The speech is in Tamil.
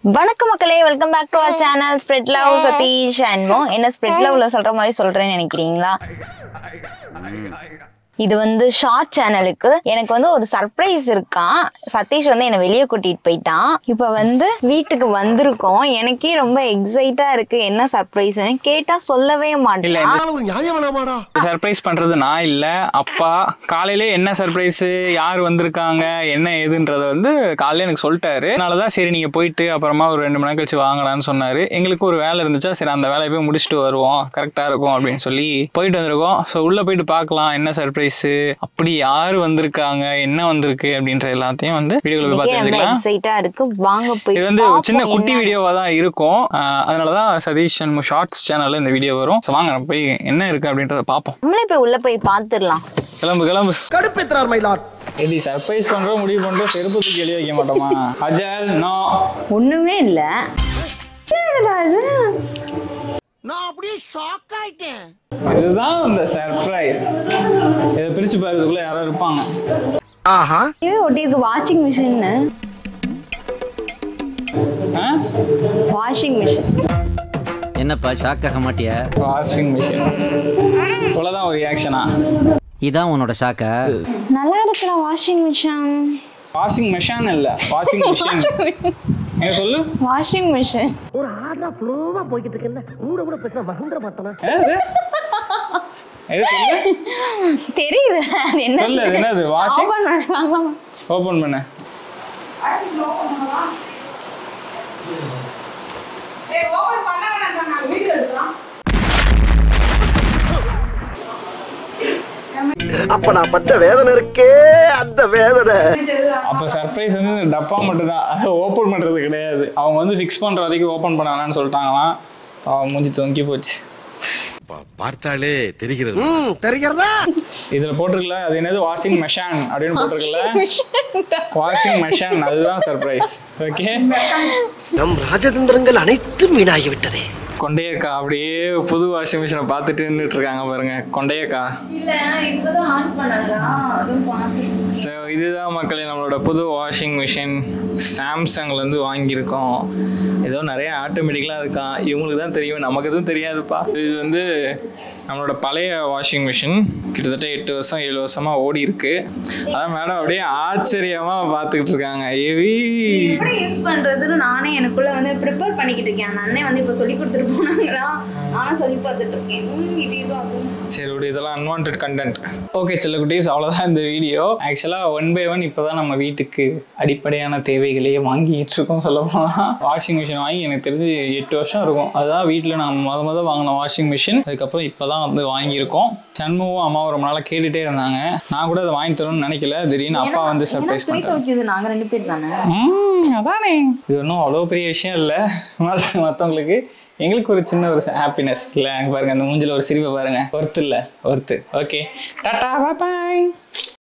வணக்கம் மக்களே welcome back to our channel spread love Sathish அண்மோ என்ன ஸ்ப்ரெட் லவ்ல சொல்ற மாதிரி சொல்றேன்னு நினைக்கிறீங்களா இது வந்து ஷார்ட் சேனலுக்கு எனக்கு வந்து ஒரு சர்ப்ரைஸ் இருக்கான் சதீஷ் வந்து என்னை வெளியே கூட்டிட்டு போயிட்டான் இப்போ வந்து வீட்டுக்கு வந்திருக்கோம் எனக்கே ரொம்ப எக்ஸைட்டா இருக்கு என்ன சர்ப்ரைஸ்னு கேட்டா சொல்லவே மாட்டேன் ஒரு நியாயம் வேணாமாடா சர்ப்ரைஸ் பண்றது நான் இல்ல அப்பா காலையிலே என்ன சர்ப்ரைஸ் யார் வந்திருக்காங்க என்ன ஏதுன்றத வந்து காலையில எனக்கு சொல்லிட்டாரு அதனாலதான் சரி நீங்க போயிட்டு அப்புறமா ஒரு ரெண்டு மணி நேரம் கழிச்சு வாங்கலாம்னு சொன்னாரு எங்களுக்கு ஒரு வேலை இருந்துச்சா சரி அந்த வேலையை போய் முடிச்சுட்டு வருவோம் கரெக்டா இருக்கும் அப்படின்னு சொல்லி போயிட்டு வந்திருக்கோம் ஸோ உள்ள போயிட்டு பார்க்கலாம் என்ன சர்ப்ரைஸ் அப்படி யார் வந்திருக்காங்க என்ன வந்திருக்கு அப்படின்ற எல்லாத்தையும் வந்து வீடியோல போய் பார்த்து ரொம்ப தெரிஞ்சுக்கலாம் எக்ஸைட்டா இருக்கு வாங்க போய் இது வந்து ஒரு சின்ன பார்ப்போம் குட்டி என்ன. வீடியோவா தான் இருக்கும் ஆஹ் அதனாலதான் சதீஷ் அண்ட் ஷார்ட்ஸ் சேனல்ல இந்த வீடியோ வரும் ஸோ வாங்க நம்ம போய் என்ன இருக்கு அப்படின்றத பார்ப்போம் நம்மளே போய் உள்ள போய் பார்த்துடலாம் கிளம்பு கிளம்பு கடுப்பேத்துறார் மயிலாட் எடி சர்ப்ரைஸ் பண்றோம் முடிவு பண்றோம் செருப்பு தூக்கி எழுதி வைக்க மாட்டோமா அஜல் நோ ஒண்ணுமே இல்ல என்னடா இது நான் அப்படியே ஷாக் ஆயிட்டேன் இதுதான் அந்த சர்ப்ரைஸ் இதை பிரிச்சு பாருறதுக்குள்ள யாரோ இருப்பாங்க ஆஹா இதுவே ஒட்டியிருக்கு வாஷிங் மிஷின் வாஷிங் மிஷின் என்னப்பா ஷாக் ஆக மாட்டியா வாஷிங் மிஷின் இவ்வளவுதான் ஒரு ரியாக்ஷனா இதான் உன்னோட ஷாக்கா நல்லா இருக்குடா வாஷிங் மிஷின் வாஷிங் மெஷின் இல்ல வாஷிங் மிஷின் என்ன சொல்லு வாஷிங் மிஷின் ஒரு ஆடா ஃப்ளோவா போய்கிட்டு இருக்கேன் கூட கூட பேசினா மறந்துட மாட்டேனா என்னது எது சொல்லு தெரியுது அது என்ன சொல்லு அது என்னது வாஷிங் ஓபன் பண்ணலாமா ஓபன் பண்ணு அப்ப நான் பட்ட வேதனை இருக்கே அந்த வேதனை அப்போ சர்ப்ரைஸ் வந்து இந்த டப்பா மட்டும்தான் அதை ஓப்பன் பண்ணுறது கிடையாது அவங்க வந்து ஃபிக்ஸ் பண்ணுற வரைக்கும் ஓப்பன் பண்ண வேணாம்னு சொல்லிட்டாங்களாம் அவன் மூஞ்சி தொங்கி போச்சு பா- பார்த்தாலே தெரிகிறது ம் தெரிகிறதா இதில் போட்டிருக்கல அது என்னது வாஷிங் மெஷான் அப்படின்னு போட்டிருக்கல வாஷிங் மெஷான் அதுதான் சர்ப்ரைஸ் ஓகே நம் ராஜதந்திரங்கள் அனைத்தும் வீணாகி விட்டதே கொண்டையக்கா அப்படியே புது வாஷிங் மிஷினை பார்த்துட்டு நின்றுட்டு இருக்காங்க பாருங்க கொண்டையக்கா இல்ல இப்பதான் ஆன் பண்ணதா அதுவும் பார்த்து ஸோ இதுதான் மக்களே நம்மளோட புது வாஷிங் மிஷின் சாம்சங்லேருந்து வாங்கியிருக்கோம் ஏதோ நிறைய ஆட்டோமேட்டிக்கலாக இருக்கான் இவங்களுக்கு தான் தெரியும் நமக்கு எதுவும் தெரியாதுப்பா இது வந்து நம்மளோட பழைய வாஷிங் மிஷின் கிட்டத்தட்ட எட்டு வருஷம் ஏழு வருஷமாக ஓடி இருக்கு அதான் மேடம் அப்படியே ஆச்சரியமாக பார்த்துக்கிட்டு இருக்காங்க ஏவி எப்படி யூஸ் பண்றதுன்னு நானே எனக்குள்ள வந்து ப்ரிப்பேர் பண்ணிக்கிட்டு இருக்கேன் அந்த அண்ணன் வந்து இப்ப சொல்லி கொடுத்துட்டு போனாங்களா நானும் சொல்லி பார்த்துட்டு இருக்கேன் ம், இது இது அதுவும் சரி விடு இதெல்லாம் அன்வான்ட் கண்டென்ட் ஓகே செல்லக்குட்டீஸ் அவ்வளோதான் இந்த வீடியோ ஆக்சுவலாக ஒன் பை ஒன் இப்போ தான் நம்ம வீட்டுக்கு அடிப்படையான தேவைகளையே வாங்கிட்டு இருக்கோம் சொல்ல போனால் வாஷிங் மிஷின் வாங்கி எனக்கு தெரிஞ்சு எட்டு வருஷம் இருக்கும் அதுதான் வீட்டில் நான் முத முத வாங்கின வாஷிங் மிஷின் அதுக்கப்புறம் இப்போ தான் வந்து வாங்கியிருக்கோம் சண்முகம் அம்மாவும் ரொம்ப நாளாக கேட்டுகிட்டே இருந்தாங்க நான் கூட அதை வாங்கி தரணும்னு நினைக்கல திடீர்னு அப்பா வந்து சர்ப்ரைஸ் துணி பண்ணிட்டாங்க துவைக்குது நாங்க ரெண்டு பேர் தானே ம், அதானே இது ஒன்றும் அவ்வளோ பெரிய விஷயம் இல்லை மற்றவங்களுக்கு எங்களுக்கு ஒரு சின்ன ஒரு ஹாப்பினஸ் இல்லை பாருங்க அந்த மூஞ்சில ஒரு சிரிப்பை பாருங்க ஒர்த்து இல்லை ஒர்த்து ஓகே டாட்டா பாய்